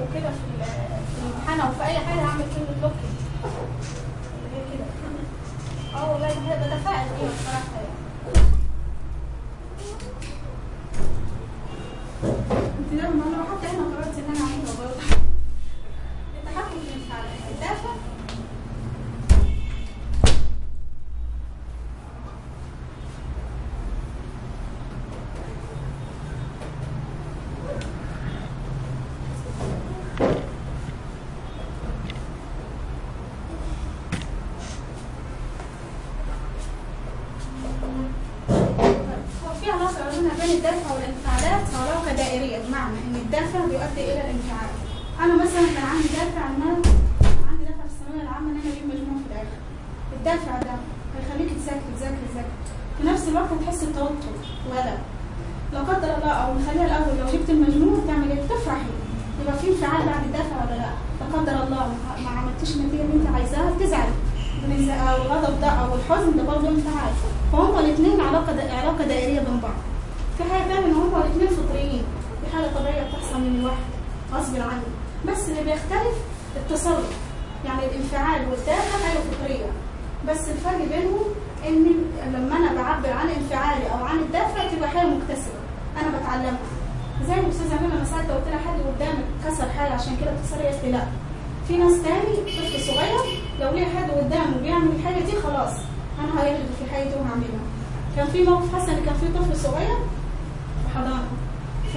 وكده في ال- في الامتحان او في اي حاجه هعمل كلمه بلوك هي كده اه والله بحب بتفائل بيها بصراحه يعني انت لما انا حتى هنا قررت ان انا اعملها برضه التحكم في الانفعالات الدافع هو في علاقة بين بين الدافع والانفعالات علاقة دائرية بمعنى إن الدافع بيؤدي إلى الانفعال. أنا مثلا كان عندي دافع إن أنا عندي دافع في الثانوية العامة إن أنا أجيب مجموع في الآخر. الدافع ده هيخليك تذاكر تذاكر تذاكر. في نفس الوقت هتحس بتوتر وقلق. لا قدر الله أو نخليها الأول لو جبت المجموع تعمل إيه؟ تفرحي. يبقى في انفعال بعد الدافع ولا لا؟ لا قدر الله ما- ما عملتيش النتيجة اللي أنت عايزاها تزعلي. من- أو الغضب ده أو الحزن ده برضه انفعال. فهم الاثنين علاقة دا... علاقة دائرية بين بعض. في حاجة تانية إن هما الاثنين فطريين. دي حاجة طبيعية بتحصل من الواحد غصب عنه. بس اللي بيختلف التصرف. يعني الانفعال والدافع حاجة فطرية. بس الفرق بينهم إن لما أنا بعبر عن انفعالي أو عن الدافع تبقى حاجة مكتسبة. أنا بتعلمها. زي الأستاذة أمينة لما ساعات قلت لها حد قدامك كسر حاجة عشان كده بتكسري قالت لي لا. في ناس تاني طفل صغير لو ليه حد قدامه بيعمل الحاجة دي خلاص أنا هيغلب في الحاجة دي وهعملها. كان في موقف حصل إن كان في طفل صغير في حضانة ف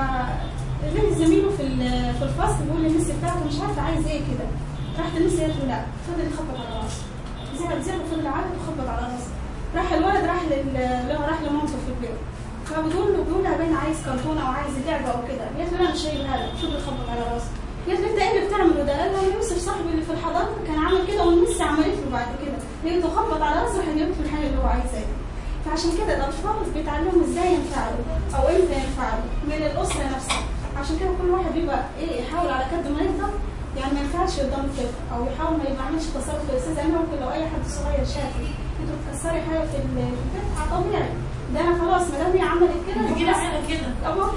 لقيت زميله في ال- في الفصل بيقول للمس بتاعته مش عارفه عايز ايه كده راحت المس قالت له لا فضل يخبط على راسه زعل زعل وفضل يعيط وخبط على راسه راح الولد راح لل لا، راح لمامته في البيت فبتقول له بيقول لها باين عايز كرتونه او عايز لعبه او كده قالت له لا مش هجيبها لك فضل يخبط على راسه قالت له انت ايه اللي بتعمله ده؟ قال لها يوسف صاحبي اللي في الحضانه كان عامل كده والمس عملت له بعد كده لقيته خبط على راسه راح جابت له الحاجه اللي هو عايزها فعشان كده الاطفال بيتعلموا ازاي ينفعلوا او امتى ينفعلوا من الاسره نفسها عشان كده كل واحد بيبقى ايه يحاول على قد ما يقدر يعني ما ينفعش قدام الطفل او يحاول ما يعملش تصرف الاستاذ انا ممكن لو اي حد صغير شافي انتوا بتكسري حاجه في ال- في البيت على طبيعي ده انا خلاص ما دام هي عملت كده بيجيلها خلاص. حاجه كده أهو.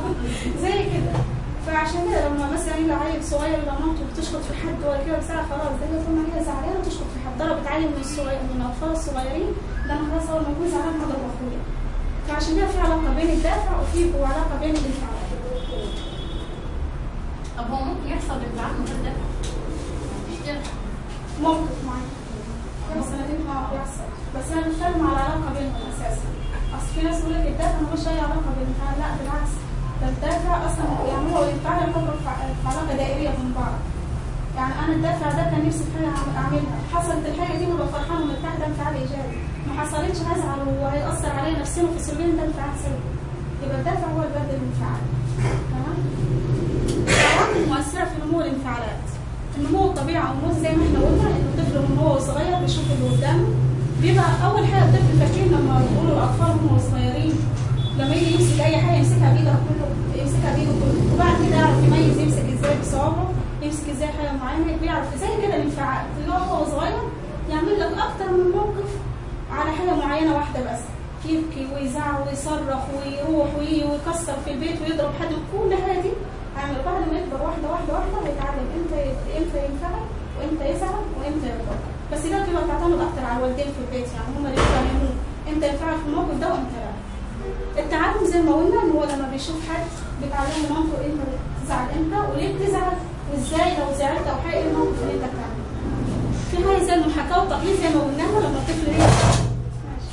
زي كده فعشان كده لما مثلا يبقى عيل صغير لو مامته بتشخط في حد ولا كده بسرعه خلاص ده هي طول ما هي زعلانه تشخط في حد ضربت عيل من الصغير من الاطفال الصغيرين ده انا خلاص اول ما اكون زعلان هضرب اخويا فعشان كده في علاقه بين الدافع وفي علاقه بين الانفعالات طب هو ممكن يحصل انفعال من غير دافع مفيش دافع موقف معين مثلا دي ما بيحصل بس انا بتكلم على علاقه بينهم اساسا اصل في ناس يقول لك الدافع ملوش اي علاقه بالانفعال لا بالعكس ده الدافع اصلا يعني هو الانفعال يعتبر في في علاقه دائريه بين بعض يعني انا الدافع ده كان نفسي في حاجه أعمل- اعملها حصلت الحاجه دي ببقى فرحان ومرتاح ده انفعال ايجابي ما حصلتش هزعل وهيأثر عليا نفسيا وفسيولوجيا ده انفعال سلبي يبقى الدافع هو البدل الانفعال تمام العوامل المؤثره في نمو الانفعالات النمو الطبيعي او النمو زي ما احنا قلنا ان الطفل من هو صغير بيشوف اللي قدامه بيبقى اول حاجه الطفل فاكرين لما بيقولوا الاطفال هم صغيرين لما يجي يمسك اي حاجه يمسكها بايده كله يمسكها بايده كله وبعد كده يعرف يميز يمسك ازاي بصوابعه يمسك ازاي حاجه معينه بيعرف زي كده الانفعال اللي هو هو صغير يعمل لك اكتر من موقف على حاجه معينه واحده بس يبكي ويزعق ويصرخ ويروح ويجي ويكسر في البيت ويضرب حد كل حاجه دي هيعمل بعد ما يكبر واحده واحده واحده ويتعلم امتى امتى ينفعل وامتى يزعل وامتى يغضب بس ده بتبقى بتعتمد اكتر على الوالدين في البيت يعني هم اللي بيفهموه امتى ينفعل في الموقف ده وامتى لا التعلم زي ما قلنا ان هو لما بيشوف حد بيتعلمه مامته انت بتزعل امتى وليه بتزعل وازاي لو زعلت او حاجه ايه الموقف اللي انت بتعمله في حاجه زي المحاكاه والتقليد زي ما قلناها لما الطفل يجي ماشي.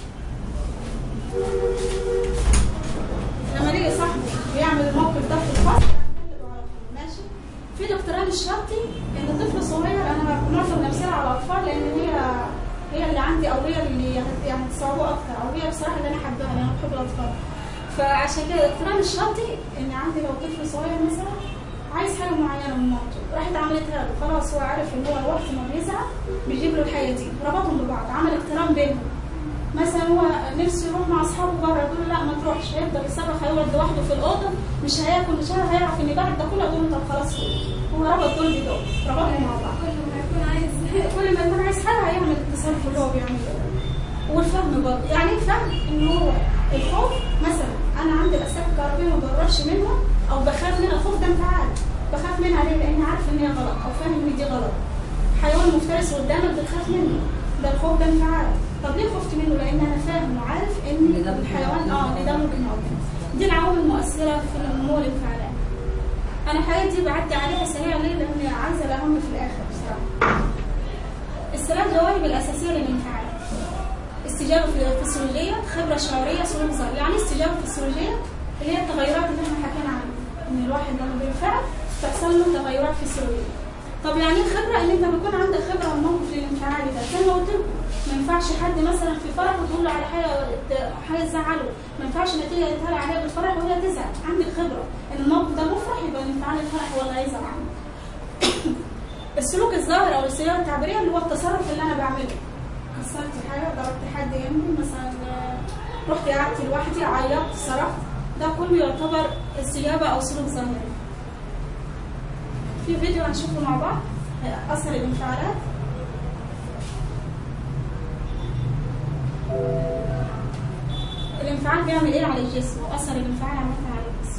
لما يجي صاحبه بيعمل الموقف ده في الفصل هنقلده على طول ماشي في الاقتران الشرطي ان طفل صغير انا معظم الامثله على الاطفال لان هي هي اللي عندي او هي اللي هت- يعني تصعبه اكتر او هي بصراحه اللي انا حباها لان انا بحب الاطفال فعشان كده الاقتران الشرطي ان عندي لو طفل صغير مثلا عايز حاجه معينه من مامته راحت عملتها له خلاص هو عارف ان هو وقت ما بيزعل بيجيب له الحاجه دي ربطهم ببعض عمل اقتران بينهم مثلا هو نفسه يروح مع اصحابه بره يقول له لا ما تروحش هيفضل يصرخ هيقعد لوحده في الاوضه مش هياكل مش هيعرف ان بعد ده كله يقول له طب خلاص هو ربط دول بدول ربطهم مع بعض كل ما يكون عايز كل ما يكون عايز حاجه هيعمل التصرف اللي هو بيعمله والفهم برضه يعني ايه فهم ان هو الخوف مثلا انا عندي الاسلاك الكهربائيه ما بقربش منها او بخاف منها الخوف ده انفعال بخاف منها ليه؟ لاني عارف ان هي غلط او فاهم ان دي غلط حيوان مفترس قدامك بتخاف منه ده الخوف ده انفعال طب ليه خفت منه؟ لان انا فاهم وعارف ان إن ده ممكن الحيوان يقع. اه ان ده ممكن يقع دي العوامل المؤثره في نمو الانفعالات انا الحاجات دي بعدي عليها سريعا ليه؟ لان عايزه الاهم في الاخر بصراحه الثلاث جوانب الاساسيه للانفعال استجابه فسيولوجيه خبره شعوريه سلوك ظاهر يعني إيه استجابه فسيولوجيه اللي هي التغيرات اللي احنا حكينا عنها ان الواحد لما بينفعل تحصل له تغيرات فسيولوجيه طب يعني ايه خبره ان انت بيكون عندك خبره والموقف الانفعالي ده زي ما قلت لكم ما ينفعش حد مثلا في فرح وتقول له على حاجه حاجه تزعله ما ينفعش نتيجه يتقال عليها بالفرح وهي تزعل عندك خبره ان الموقف ده مفرح يبقى انفعال الفرح هو اللي هيزعل عنه السلوك الظاهر او السياسه التعبيريه اللي هو التصرف اللي انا بعمله كسرت حاجه ضربت حد جنبي مثلا آه، رحت قعدت لوحدي عيطت صرخت ده كله يعتبر استجابه او سلوك ظاهري في فيديو هنشوفه مع بعض آه، اثر الانفعالات الانفعال بيعمل ايه على الجسم واثر الانفعال عامه على الجسم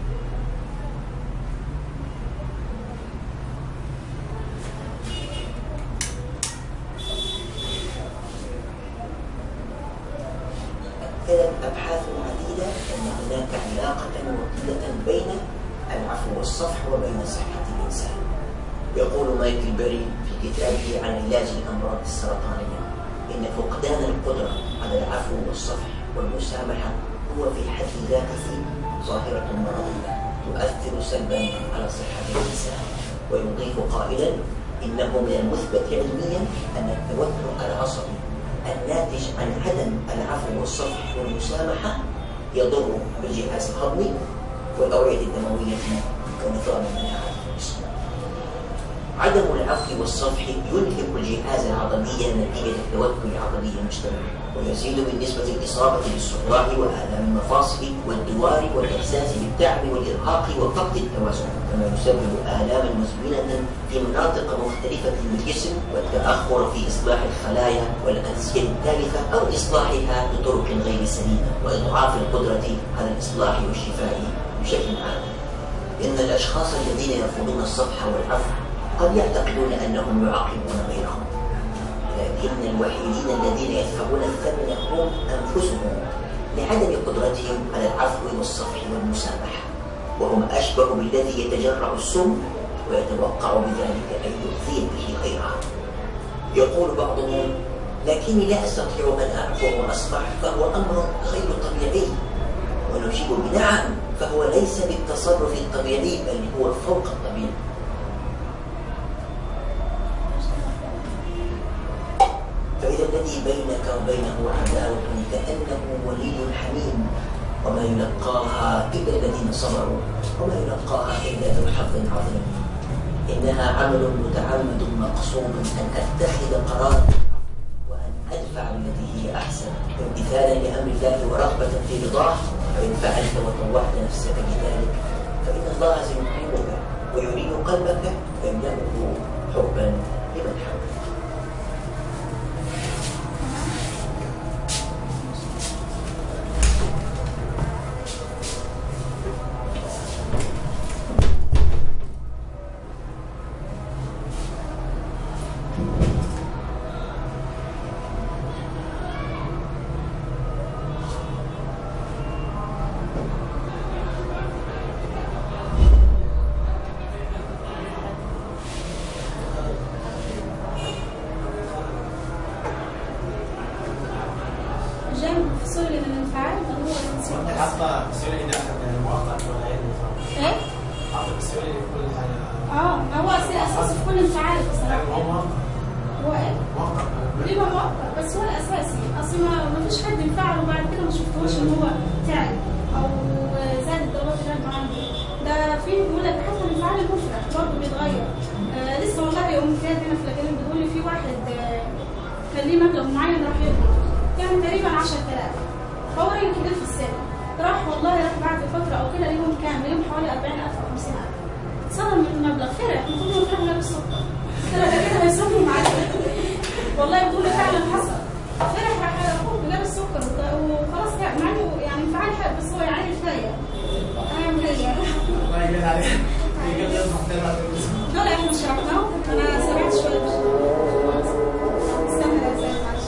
أكدت أبحاث عديدة أن هناك علاقة وطيدة بين العفو والصفح وبين صحة الإنسان. يقول مايكل بيري في كتابه عن علاج الأمراض السرطانية إن فقدان القدرة على العفو والصفح والمسامحة هو في حد ذاته ظاهرة مرضية تؤثر سلبا على صحة الإنسان ويضيف قائلا إنه من المثبت علميا أن التوتر العصبي الناتج عن عدم العفو والصفح والمسامحة يضر بالجهاز الهضمي والأوعية الدموية ونظام المناعة الجسم. عدم العفو والصفح ينهك الجهاز العضلي نتيجة التوتر العضلي المستمر ويزيد من نسبة الإصابة بالصداع وآلام المفاصل والدوار والإحساس بالتعب والإرهاق وفقد التوازن كما يسبب آلاما مزمنة في مناطق مختلفة من الجسم والتأخر في إصلاح الخلايا والأنسية التالفة أو إصلاحها بطرق غير سليمة وإضعاف القدرة على الإصلاح والشفاء بشكل عام إن الأشخاص الذين يرفضون الصفح والعفو قد يعتقدون أنهم يعاقبون غيرهم لكن الوحيدين الذين يدفعون الثمن هم أنفسهم لعدم قدرتهم على العفو والصفح والمسامحة وهم أشبه بالذي يتجرع السم ويتوقع بذلك أن يؤذي به غيره يقول بعضهم لكني لا أستطيع أن أعفو وأصفح فهو أمر غير طبيعي ونجيب بنعم فهو ليس بالتصرف الطبيعي بل هو فوق الطبيعي فإذا الذي بينك وبينه عداوة كأنه ولي حميم وما يلقاها إلا الذين صبروا وما يلقاها إلا ذو حظ عظيم إنها عمل متعمد مقصود أن أتخذ قرار وأن أدفع بالتي هي أحسن امتثالا لأمر الله ورغبة في رضاه فإن فعلت وطوعت نفسك بذلك فإن الله سيكرمك ويريد قلبك ويملأه حبا لمن حولك جانب فصولي للانفعال اللي هو انت الانسولين حاطه السؤال ده مؤقت ولا ايه النظام؟ ايه؟ حاطه السؤال في كل حاجه اه ما هو أساس اساسي في كل انفعال يعني هو بصراحه مؤقت هو ايه؟ مؤقت ليه ما مؤقت بس هو الاساسي اصل ما ما فيش حد انفعل وبعد كده ما شفتوش ان هو تعب او زاد الضربات اللي عنده عنده ده في بيقول لك حتى الانفعال المفرط برضه بيتغير آه لسه والله يوم فات هنا في الاكاديميه بتقول لي في واحد آه كان ليه مبلغ معين راح يطلب كان تقريبا 10000 فهو راجل كبير في السن راح والله راح بعد فتره او كده ليهم كام؟ ليهم حوالي 40000 او 50000 اتصدم من المبلغ فرح المفروض انه فرح لابس سكر طلع ده كده هيصرفوا معاه والله بتقول فعلا حصل فرح راح اخوه جاب السكر وخلاص تعب مع انه يعني انفعال حق بس هو يعني كفايه هيعمل ايه يعني الله يجزاك عليك لا لا احنا شرحناه انا سمعت شويه استنى يا زين معلش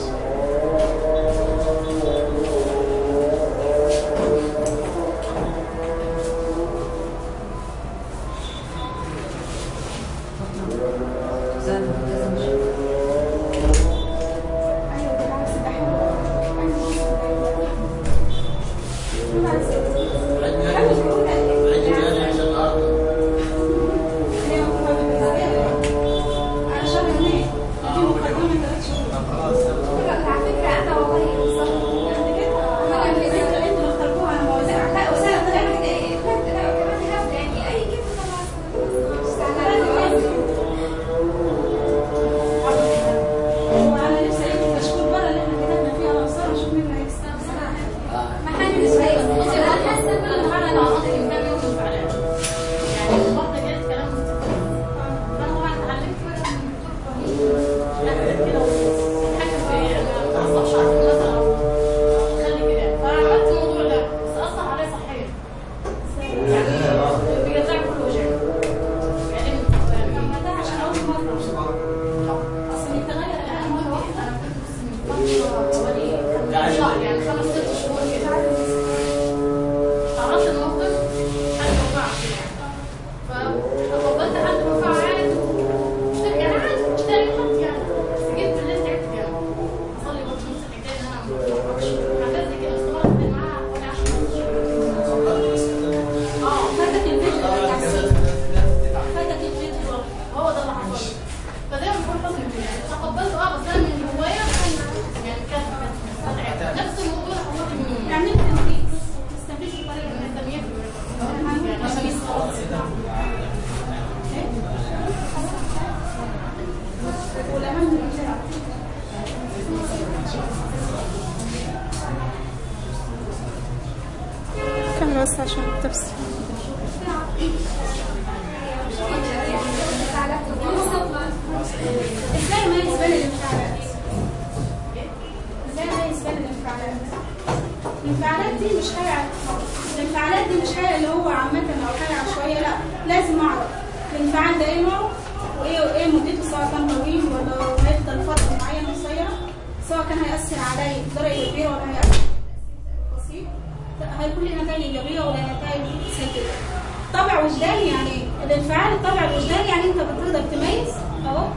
ايوه بالعكس ده حلو انا شهر هناك دي مقدمه ثلاث شهور على فكرة أنا والله بالظبط انا اللي انتوا انتوا اللي اخترتوها انا ما لا وزعت وسنة طلعت إيه لا لا وكمان هبدأ يعني أي كلمة خلاص وانا نفسي اجيب كشكول بره اللي احنا كتبنا فيها الانصار اشوف مين اللي هيكسب ما حدش هيسمع أنا حاسة كل مرة أنا عملت كلام يوم على يعني الوقت جالت كلام أنا طبعا اتعلمت بقى من الدكتور لا كده حاجة في أنا أصلا شعر مثلا خلي كده فعملت الموضوع ده بس أثر عليه صحيا يعني بيرجع كل وجع يعني لما ده عشان اول مره اصل يتغير أنا مرة واحدة أنا كنت بس من فترة حوالي كان شهر يعني خمس ست شهور كده تعرضت لموقف حد وقعت يعني فقبلت حد وقع عادي واشتري يعني عادي اشتري حد يعني بس جيت بالليل تعبت يعني اصلي برضه نفس الحكايه ان انا ما بتحركش حاجات زي كده استمرت معاها حوالي 10 اه فاتك الفيديو بتاع السيف فاتك الفيديو هو ده اللي حصل لي فزي ما بقول حزن فيه تقبلته اه بس انا من جوايا كان يعني كان كان مستدعي نفس الموضوع اللي حصل لي من يوم يعني التنفيذ تستنفذ الطريقه من التمييز يعني عشان يصير والاهم من كده كمل بس عشان التفسير ازاي اميز بين الانفعالات؟ ازاي اميز بين الانفعالات؟ الانفعالات دي مش حاجه الانفعالات دي مش حاجه اللي هو عامه او حاجه عشوائيه لا لازم اعرف الانفعال ده ايه نوعه وايه وايه مدته سواء كان طويل ولا هيفضل فتره معينه قصيره سواء كان هيأثر عليا بدرجه كبيره ولا هيأثر تأثير بسيط هيكون لي نتائج ايجابيه ولا نتائج سلبيه طبع وجداني يعني ايه؟ الانفعال الطبع الوجداني يعني انت بتقدر تميز اهو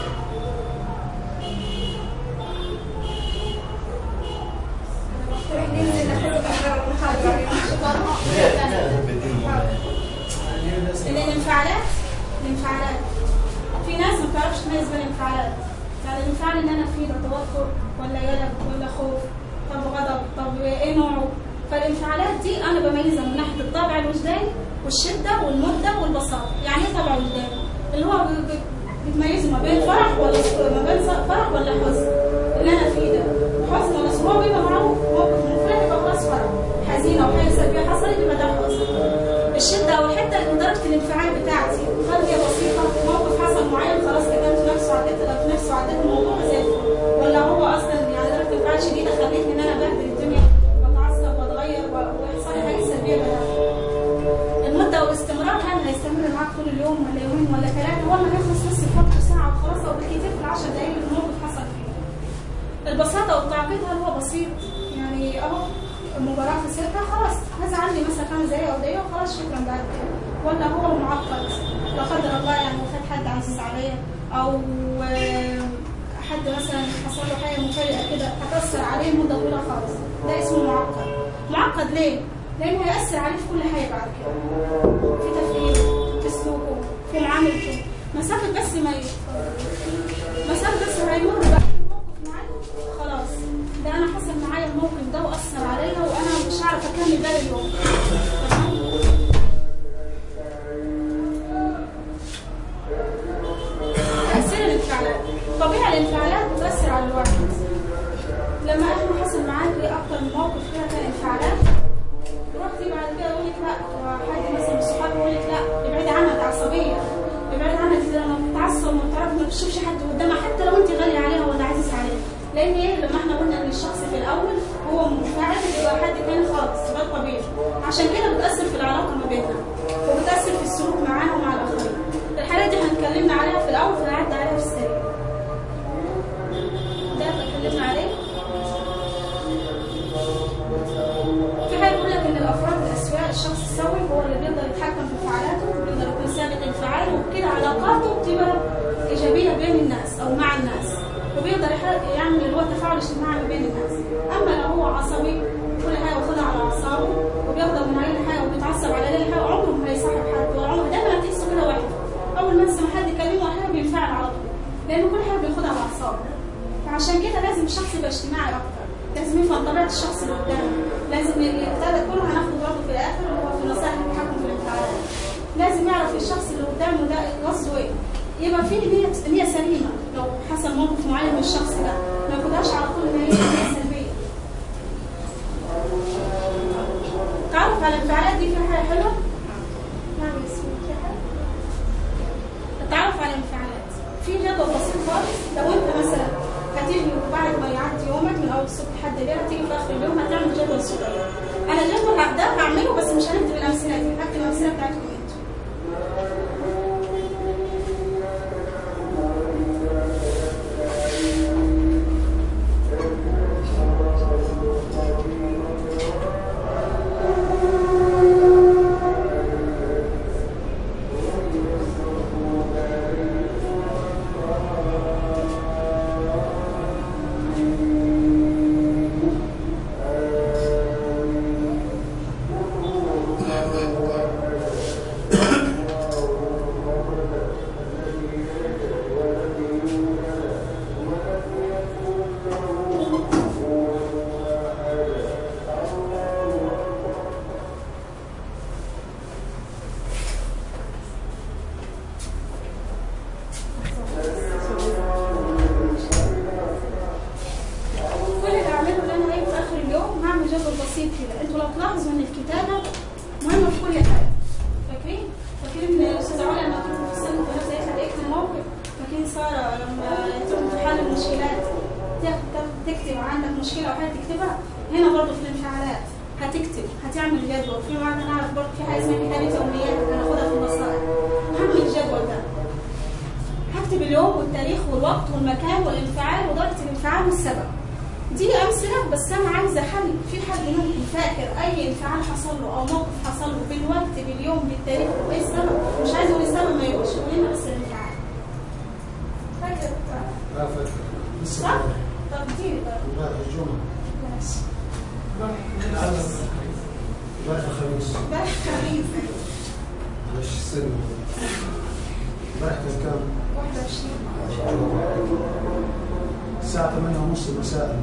ان الانفعالات الانفعالات في ناس ما بتعرفش تميز بين الانفعالات يعني الانفعال اللي انا فيه ده توتر ولا قلق ولا خوف طب غضب طب ايه نوعه فالانفعالات دي انا بميزها من ناحيه الطابع الوجداني والشده والمده والبساطه يعني ايه طابع وجداني اللي هو ب- ب- بتميزه ما بين فرح ولا ما بين فرح ولا حزن اللي انا فيه ده حزن ولا سرور بيبقى معروف موقف مفرح يبقى خلاص فرح حزينه وحاجه سلبيه حصلت يبقى ده حزن الشدة أو الحتة درجة الانفعال بتاعتي هل هي بسيطة موقف حصل معين خلاص كتمت نفسه عديت في نفسه عديت الموضوع زي الفل ولا هو أصلا يعني درجة الانفعال شديدة خلتني إن أنا بهدل الدنيا وأتعصب وأتغير و- ويحصل لي حاجة سلبية بدأ المدة والاستمرار هل هيستمر معاك طول اليوم ولا يومين ولا ثلاثة ولا هيخلص بس في فترة ساعة وخلاص أو بالكثير في العشر دقايق اللي الموقف حصل فيه البساطة والتعقيد هل هو بسيط يعني اهو المباراة خسرتها خلاص هزعل لي مثلا خمس دقايق أو دقيقة وخلاص شكرا بعد كده ولا هو معقد لا قدر الله يعني وفات حد عزيز عليا أو آه، حد مثلا حصل له حاجة مفاجئة كده هتأثر عليه مدة طويلة خالص ده اسمه معقد معقد ليه؟ لأنه هيأثر عليه في كل حاجة بعد كده في تفكيره في سلوكه في معاملته مسافة بس ما مسافة بس هيمر بقى موقف معين خلاص ده انا حصل معايا الموقف ده واثر عليا وانا مش عارفه اكمل باقي اليوم تمام تاثير الانفعالات طبيعي الانفعالات بتاثر على الواحد لما احنا حصل معاك اكتر من موقف فيها كان انفعالات رحتي بعد كده يقول لك لا حد مثلا من صحابي يقول لك لا ابعدي عنها دي عصبيه ابعدي عنها دي لما بتتعصب وما بتعرف ما بتشوفش حد قدامها حتى لو انت غاليه عليها ولا عزيز عليها لان ايه لما احنا قلنا ان الشخص في الاول هو منفعل بيبقى حد تاني خالص ده طبيعي عشان كده بتاثر في العلاقه ما بيننا وبتاثر في السلوك معانا ومع الاخرين لان كل حاجه بياخدها على اعصابه فعشان كده لازم الشخص يبقى اجتماعي اكتر لازم يفهم طبيعه الشخص اللي قدامه لازم الابتدى كله هناخده برضه في الاخر هو في نصائح التحكم في الانفعالات لازم يعرف الشخص اللي قدامه ده قصده ايه يبقى في نية نية سليمة لو حصل موقف معين من الشخص ده ما ياخدهاش على طول ان هي نية سلبية التعرف على الانفعالات دي فيها حاجة حلوة؟ نعم يا سيدي، فيها حاجة؟ التعرف على الانفعالات في جدول بسيط خالص لو انت مثلا هتيجي بعد ما يعدي يومك من اول الصبح لحد الليل هتيجي في اخر اليوم هتعمل جدول صغير انا الجدول ده هعمله بس مش هنكتب الامثله دي هكتب الامثله بتاعتكم انتوا كل اللي هعمله ان انا هاجي في اخر اليوم هعمل جدول بسيط كده انتوا لو تلاحظوا ان الكتابه مهمه في كل حاجه فاكرين فاكرين ان الاستاذ علا لما كنت في السنه كنا زي هتكتب موقف فاكرين ساره لما تكون في حل المشكلات تاخد تكتب عندك مشكله او حاجه تكتبها هنا برضه في الانفعالات هتكتب هتعمل جدول في معنى نعرف برضه في حاجه اسمها كتابه يوميات هناخدها في النصائح هعمل الجدول ده هكتب اليوم والتاريخ والوقت والمكان والانفعال ودرجه الانفعال والسبب دي امثله بس انا عايزه حل في حد منكم فاكر اي انفعال حصل له او موقف حصل له بالوقت باليوم بالتاريخ وايه السبب مش عايز اقول السبب ما يقولش قول لنا بس الانفعال فاكر لا فاكر لسه صح؟ فاكر. طب اديني طب امبارح الجمعة ماشي امبارح الخميس ده خميس معلش السنة امبارح كان كام؟ 21 الساعة 8 ونص مساء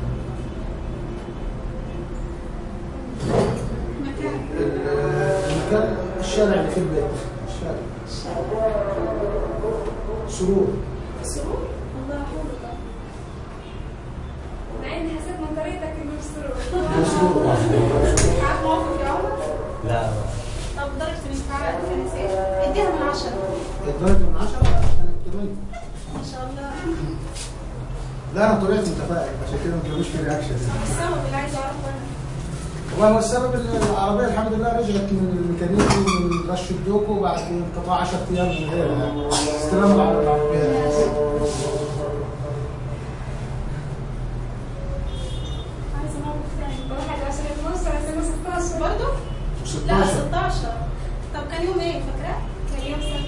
مكان المكان الشارع اللي في البيت الشارع سرور سرور الله يحفظك مع اني حسيت من طريقتك انه سرور سرور عارف موقف يا عمر؟ لا طب درجة الانفعال كانت ايه؟ اديها من عشرة الدرجة من 10 كانت 8 ما شاء الله لا انا طلعت متفائل عشان كده ما كانوش في رياكشن السبب اللي عايز اعرفه انا والله هو السبب ان العربيه الحمد لله رجعت من الميكانيكي من غش الدوكو بعد انقطاع 10 ايام من غير استلام العربيه عايزه موقف تاني 21 ونص على سنة 16 برضه؟ لا 16 طب كان يوم ايه فاكراه؟ كان يوم